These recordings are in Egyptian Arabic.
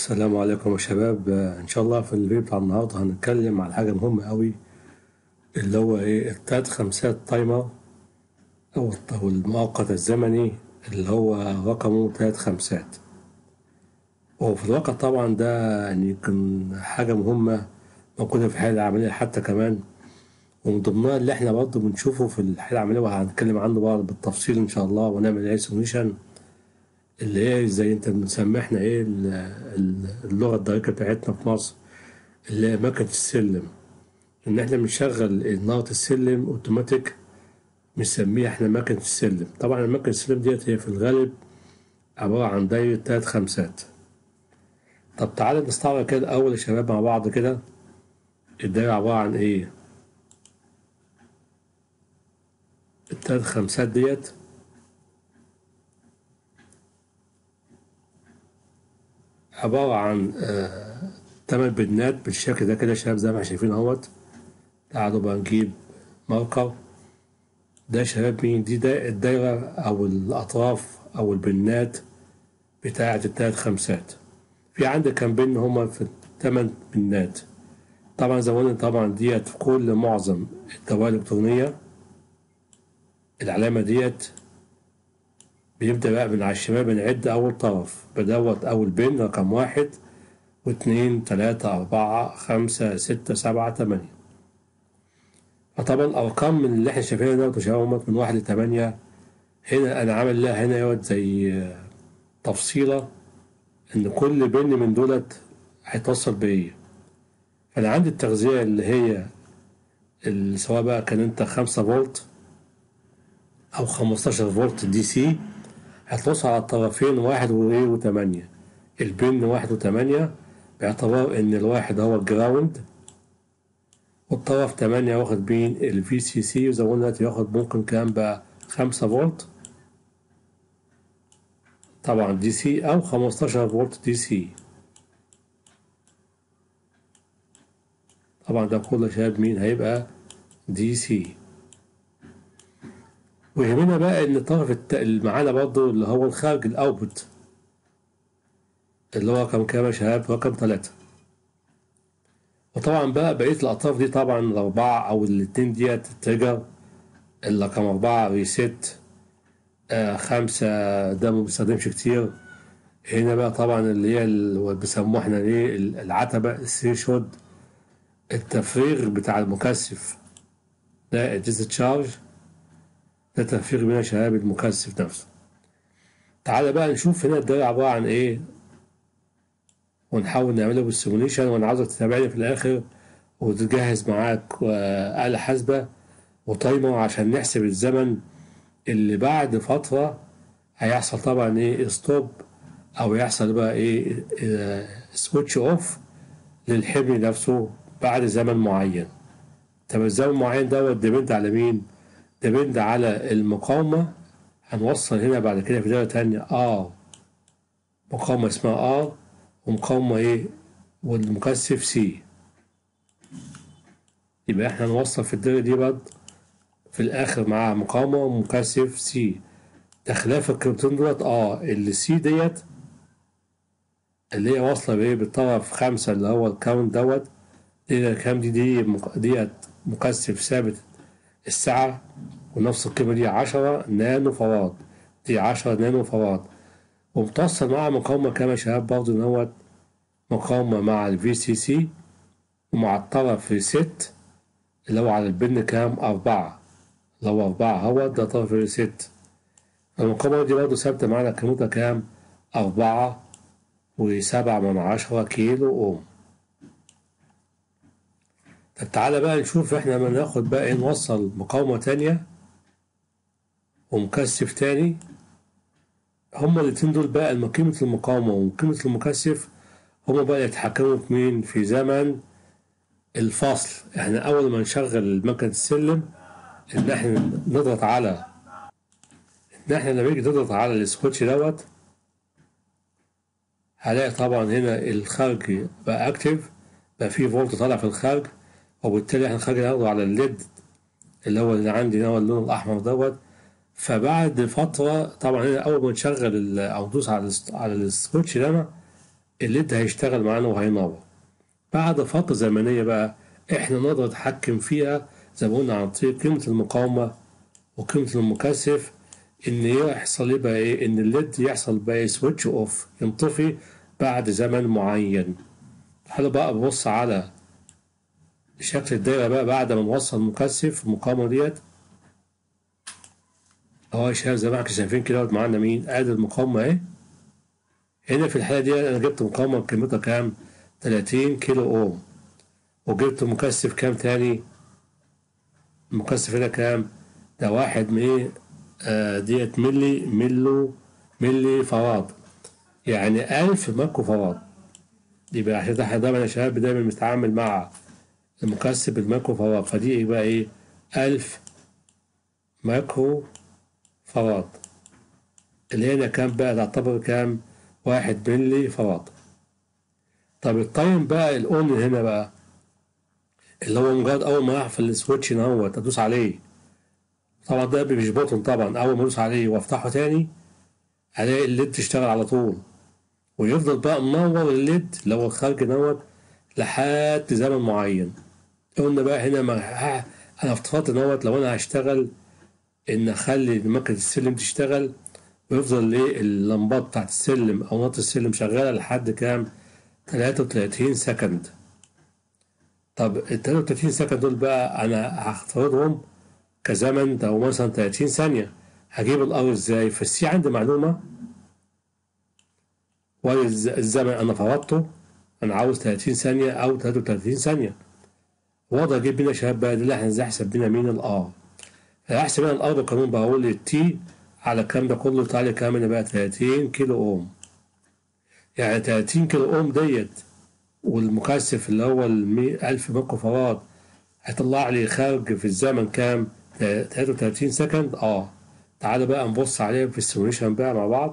السلام عليكم يا شباب آه، ان شاء الله في الفيديو بتاع النهارده هنتكلم عن حاجه مهمه قوي اللي هو ايه التلات خمسات تايمر او أو المؤقت الزمني اللي هو رقمه تلات خمسات وفي الواقع طبعا ده يعني يمكن حاجه مهمه موجوده في الحياه العمليه حتى كمان ومن ضمنها اللي احنا برضه بنشوفه في الحياه العمليه وهنتكلم عنه بقى بالتفصيل ان شاء الله ونعمل ايه سوليوشن اللي هي زي انت بنسمي احنا ايه ال- ال- اللغه الدقيقه بتاعتنا في مصر اللي هي مكنه السلم ان احنا بنشغل نقط السلم اوتوماتيك بنسميها احنا مكنه السلم طبعا مكنه السلم ديت هي في الغالب عباره عن دايره تلات خمسات طب تعالى نستعرض كده الاول يا شباب مع بعض كده الدايره عباره عن ايه التلات خمسات ديت عبارة عن آه، تمن بنات بالشكل ده كده يا شباب زي ما احنا شايفين اهوت تعالوا بقى نجيب ماركر ده يا شباب مين دي دا الدايرة أو الأطراف أو البنات بتاعة التلات خمسات في عندك كام بن هما في التمن بنات طبعا زي ما قلنا طبعا ديت في كل معظم الدوائر الإلكترونية العلامة ديت بنبدأ بقى من على الشمال بنعد أول طرف بدوت أول بن رقم واحد واتنين تلاتة أربعة خمسة ستة سبعة تمانية فطبعا الأرقام من اللي احنا شايفينها دوت يا شباب هما من واحد لتمانية هنا أنا عامل لها هنا يوت زي آه، تفصيلة إن كل بن من دولت هيتوصل بإيه فأنا عندي التغذية اللي هي اللي سواء بقى كان أنت خمسة فولت أو خمستاشر فولت دي سي هتوصل على الطرفين واحد وإيه وتمانية البن واحد وتمانية باعتبار إن الواحد هو الجراوند والطرف تمانية واخد بين الفي سي سي وزي ما قلنا دلوقتي ياخد ممكن كام بقى خمسة فولت طبعا دي سي أو خمستاشر فولت دي سي طبعا ده كله يا شباب مين هيبقى دي سي ويهمنا بقى ان الطرف الت- اللي معانا برضه اللي هو الخارج الاوتبوت اللي هو رقم كام يا شباب رقم ثلاثة وطبعا بقى بقية الأطراف دي طبعا الأربعة أو الاتنين ديت تريجر الرقم أربعة ريست آه خمسة ده ما بيستخدمش كتير هنا بقى طبعا اللي هي اللي بيسموها احنا ايه العتبة الثريشولد التفريغ بتاع المكثف ده الديسشارج ده تفريغ من شباب المكثف نفسه تعالى بقى نشوف هنا الدايرة عبارة عن ايه ونحاول نعمله بالسيموليشن وانا عاوزك تتابعني في الاخر وتجهز معاك آه، آلة حاسبة وتايمر عشان نحسب الزمن اللي بعد فترة هيحصل طبعا ايه ستوب او يحصل بقى ايه سويتش اوف للحمل نفسه بعد زمن معين طب الزمن معين دوت ديبند على مين؟ ديبند على المقاومة هنوصل هنا بعد كده في دايرة تانية ار مقاومة اسمها ار ومقاومة ايه والمكثف سي يبقى احنا هنوصل في الدايرة دي برضه في الآخر معاها مقاومة ومكثف سي ده خلاف الكريبتون دولت اه اللي سي ديت اللي هي واصلة بإيه بالطرف خمسة اللي هو الكاونت دوت دي كام دي دي مك- ديت مكثف ثابت الساعة ونفس القيمة دي عشرة نانو فراد دي عشرة نانو فراد ومتوصل معاها مقاومة كام يا شباب برضه دوت مقاومة مع الفي سي سي ومع الطرف ريست اللي هو على البن كام أربعة اللي هو أربعة هو ده طرف ريست المقاومة دي برضه ثابتة معانا قيمتها كام أربعة وسبعة من عشرة كيلو أوم طب تعالى بقى نشوف احنا لما ناخد بقى ايه نوصل مقاومة تانية ومكثف تاني هما الاتنين دول بقى الم- قيمة المقاومة وقيمة المكثف هما بقى يتحكموا في مين في زمن الفصل احنا أول ما نشغل مكنة السلم إن احنا نضغط على إن احنا لما نيجي نضغط على السويتش دوت هلاقي طبعا هنا الخارج بقى اكتف بقى فيه فولت طالع في الخارج وبالتالي احنا الخارج هناخده على الليد اللي هو اللي عندي هو اللون الاحمر دوت فبعد فترة طبعا هنا أول ما نشغل ال- أو ندوس على الس- على السويتش ده الليد هيشتغل معانا وهينور بعد فترة زمنية بقى احنا نقدر نتحكم فيها زي ما قلنا عن طريق قيمة المقاومة وقيمة المكثف ان يحصل بقى ايه ان الليد يحصل بقى سويتش اوف ينطفي بعد زمن معين تعالوا بقى ببص على شكل الدايرة بقى بعد ما نوصل المكثف المقاومة ديت اهو يا شباب زي ما احنا شايفين كده معانا مين ادي المقاومة اهي هنا في الحالة دي انا جبت مقاومة قيمتها كام 30 كيلو اوم وجبت مكثف كام تاني المكثف هنا كام ده واحد من ايه آه ديت ملي ملو ملي فراد يعني ألف مايكرو فراد يبقى عشان احنا دايما يا شباب دايما بنتعامل مع المكثف بالمايكرو فراد فدي ايه بقى ايه ألف مايكرو فراد اللي هنا كام بقى تعتبر كام واحد ملي فراد طب التايم بقى الاون هنا بقى اللي هو مجرد اول ما اقفل السويتش اهوت ادوس عليه طبعا ده مش بوتن طبعا اول ما ادوس عليه وافتحه تاني الاقي الليد تشتغل على طول ويفضل بقى منور الليد اللي هو الخارج دوت لحد زمن معين قلنا بقى هنا ما انا افترضت دوت لو انا هشتغل ان اخلي مكنه السلم تشتغل ويفضل ايه اللمبات بتاعت السلم او نقط السلم شغاله لحد كام 33 سكند طب ال 33 سكند دول بقى انا هختارهم كزمن او مثلا 30 ثانيه هجيب الار ازاي فالسي عندي معلومه والزمن انا فرضته انا عاوز 30 ثانيه او 33 ثانيه واقدر اجيب بينا شباب بقى دي اللي احنا ازاي احسب بينا مين الار فاحسب انا الار بالقانون بقول التي على الكلام ده كله تعالى كام انا بقى 30 كيلو اوم يعني 30 كيلو اوم ديت والمكثف اللي هو ال 1000 ميكرو فراد هيطلع لي خارج في الزمن كام 33 سكند اه تعالى بقى نبص عليه في السيموليشن بقى مع بعض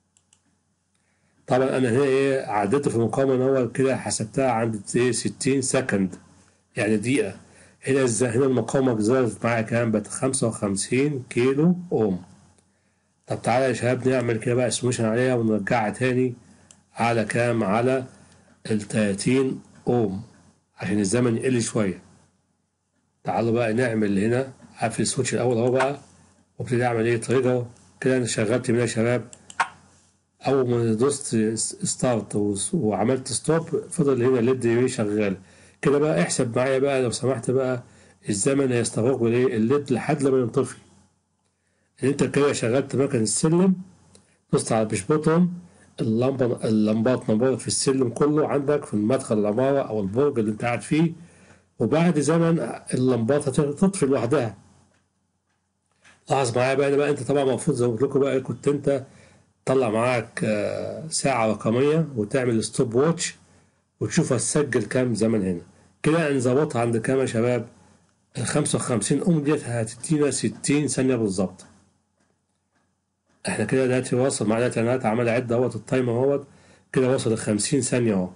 طبعا انا هنا ايه عديت في المقاومه ان هو كده حسبتها عند ايه 60 سكند يعني دقيقه هنا هنا المقاومه زادت معايا كام بقت 55 كيلو اوم طب تعالى يا شباب نعمل كده بقى سيموليشن عليها ونرجعها تاني على كام على ال 30 اوم عشان الزمن يقل شويه تعالوا بقى نعمل هنا اقفل السويتش الاول اهو بقى وابتدي اعمل ايه تريجر كده انا شغلت منها يا شباب اول ما دوست ستارت وعملت ستوب فضل هنا الليد شغال كده بقى احسب معايا بقى لو سمحت بقى الزمن هيستغرق ايه الليد لحد لما ينطفي ان انت كده شغلت مكن السلم دوست على بش بوتون اللمبة اللمبات نورت في السلم كله عندك في المدخل العمارة أو البرج اللي أنت قاعد فيه وبعد زمن اللمبات هتطفي لوحدها لاحظ معايا بقى بقى أنت طبعا المفروض زي ما قلت لكم بقى كنت أنت تطلع معاك ساعة رقمية وتعمل ستوب واتش وتشوف هتسجل كام زمن هنا كده نظبطها عند كام يا شباب ال 55 أم ديت هتدينا 60 ثانية بالظبط احنا كده دلوقتي واصل معانا دلوقتي عمال اعد اهوت التايمر اهوت كده وصل ل 50 ثانية اهو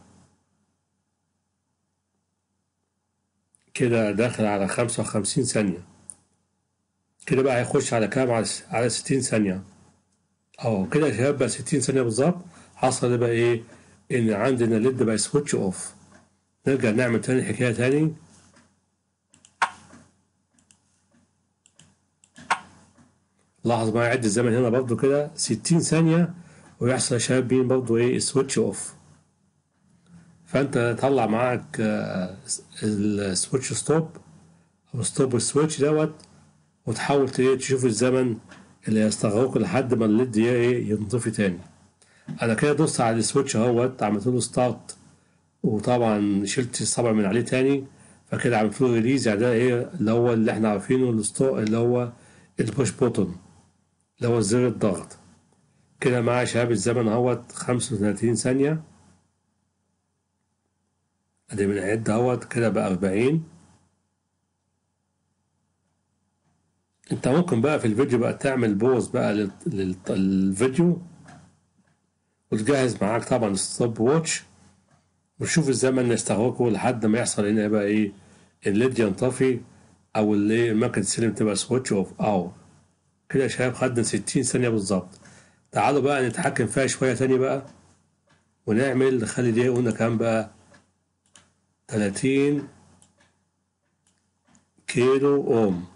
كده داخل على 55 ثانية كده بقى هيخش على كام على على 60 ثانية اهو كده يا شباب بقى 60 ثانية بالظبط حصل بقى ايه ان عندنا الليد بقى سويتش اوف نرجع نعمل تاني حكاية تاني لاحظ معايا عد الزمن هنا برضو كده 60 ثانية ويحصل يا شباب بين برضو ايه سويتش اوف فانت طلع معاك السويتش ستوب او ستوب السويتش دوت وتحاول تشوف الزمن اللي يستغرقه لحد ما الليد ايه ينطفي تاني انا كده دوست على السويتش اهوت عملت له ستارت وطبعا شلت الصبع من عليه تاني فكده عملت له ريليز يعني ده ايه اللي هو اللي احنا عارفينه الستو اللي هو البوش بوتون اللي هو زر الضغط كده معايا شباب الزمن اهوت 35 ثانية ادي بنعد اهوت كده بقى 40 انت ممكن بقى في الفيديو بقى تعمل بوز بقى للفيديو وتجهز معاك طبعا الستوب واتش وتشوف الزمن اللي يستغرقه لحد ما يحصل هنا بقى ايه الليد ينطفي او اللي مكنة السلم تبقى سويتش اوف او كده يا شباب خدنا 60 ثانية بالظبط تعالوا بقى نتحكم فيها شوية تاني بقى ونعمل نخلي دي قلنا كام بقى تلاتين كيلو أوم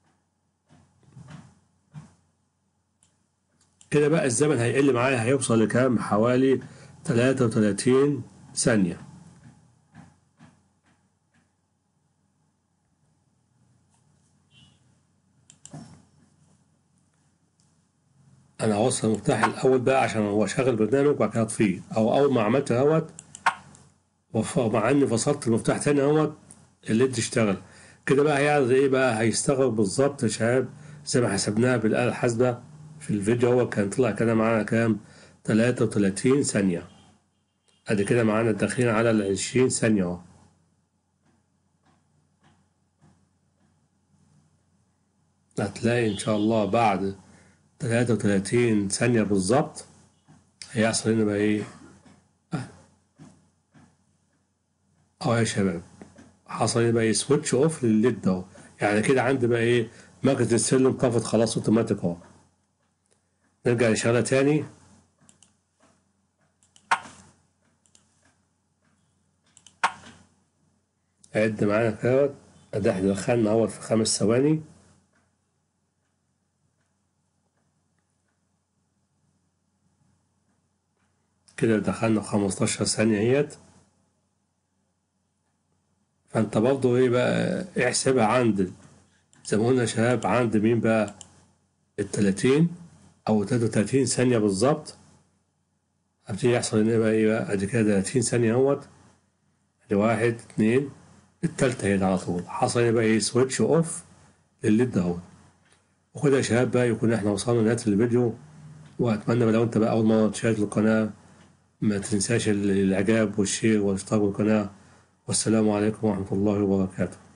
كده بقى الزمن هيقل معايا هيوصل لكام حوالي تلاتة وتلاتين ثانية انا هوصل المفتاح الاول بقى عشان هو شغل برنامج وبعد كده اطفيه او اول ما عملت اهوت وف- مع اني فصلت المفتاح تاني اهوت الليد اشتغل كده بقى هيعرض ايه بقى هيستغرق بالظبط يا شباب زي ما حسبناها بالاله الحاسبه في الفيديو هو كان طلع كده معانا كام 33 ثانيه ادي كده معانا داخلين على ال 20 ثانيه اهو هتلاقي ان شاء الله بعد 33 ثانية بالظبط هيحصل هنا بقى ايه اه يا شباب حصل هنا بقى ايه سويتش اوف للليد اهو يعني كده عندي بقى ايه مكنة السلم طفت خلاص اوتوماتيك اهو نرجع نشغلها تاني عد معانا كده ادي احنا دخلنا اهوت في خمس ثواني كده دخلنا في 15 ثانية اهيت فانت برضه ايه بقى احسبها عند زي ما قلنا يا شباب عند مين بقى التلاتين او تلاتة وتلاتين ثانية بالظبط هبتدي يحصل ان بقى ايه بقى ادي كده تلاتين ثانية اهوت ادي واحد اتنين التالتة هي على طول حصل هنا بقى ايه سويتش اوف للليد اهوت وكده يا شباب بقى يكون احنا وصلنا لنهاية الفيديو واتمنى لو انت بقى اول مرة تشاهد القناة ما تنساش الاعجاب والشير والاشتراك بالقناة والسلام عليكم ورحمة الله وبركاته